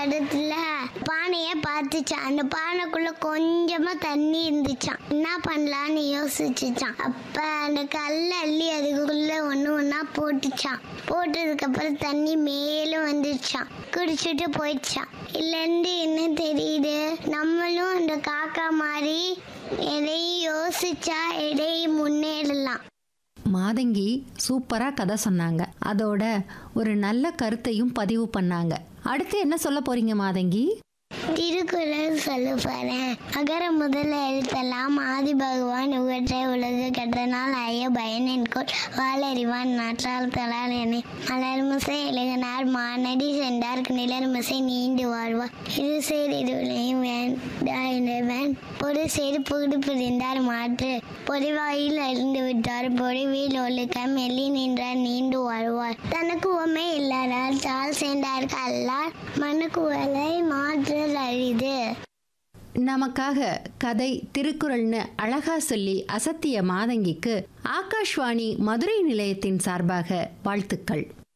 இடத்துல பானைய பார்த்துச்சான் அந்த பானைக்குள்ள கொஞ்சமா தண்ணி இருந்துச்சான் என்ன பண்ணலான்னு யோசிச்சுச்சான் அப்ப அந்த கல்ல அள்ளி அதுக்குள்ள ஒண்ணு ஒண்ணா போட்டுச்சான் போட்டதுக்கு அப்புறம் தண்ணி மேலும் வந்துச்சான் குடிச்சிட்டு போயிடுச்சான் இதுல இருந்து என்ன தெரியுது நம்மளும் அந்த காக்கா மாதிரி எதையும் யோசிச்சா எதையும் முன்னேறலாம் மாதங்கி சூப்பரா கதை சொன்னாங்க அதோட ஒரு நல்ல கருத்தையும் பதிவு பண்ணாங்க அடுத்து என்ன சொல்ல போறீங்க மாதங்கி திருக்குறள் சொல்ல போறேன் அகர முதல எழுத்தெல்லாம் ஆதி பகவான் உகற்றை உலகு கட்டனால் ஐய பயனென்கோள் வாழறிவான் நாற்றால் தலால் என மலர்மிசை எழுகினார் மானடி சென்றார் நிலர்மிசை நீண்டு வாழ்வார் இரு சேர் இருளையும் வேண்டாயினவன் பொது சேர் புகுடு புரிந்தார் மாற்று பொறிவாயில் அறிந்து விட்டார் பொறிவில் ஒழுக்கம் எள்ளி நின்றார் நீண்டு வாழ்வார் தனக்கு உமை இல்லாதால் சால் சேர்ந்தார்க்கு அல்லார் மனுக்குவலை மாற்றல் அரிது நமக்காக கதை திருக்குறள்னு அழகா சொல்லி அசத்திய மாதங்கிக்கு ஆகாஷ்வாணி மதுரை நிலையத்தின் சார்பாக வாழ்த்துக்கள்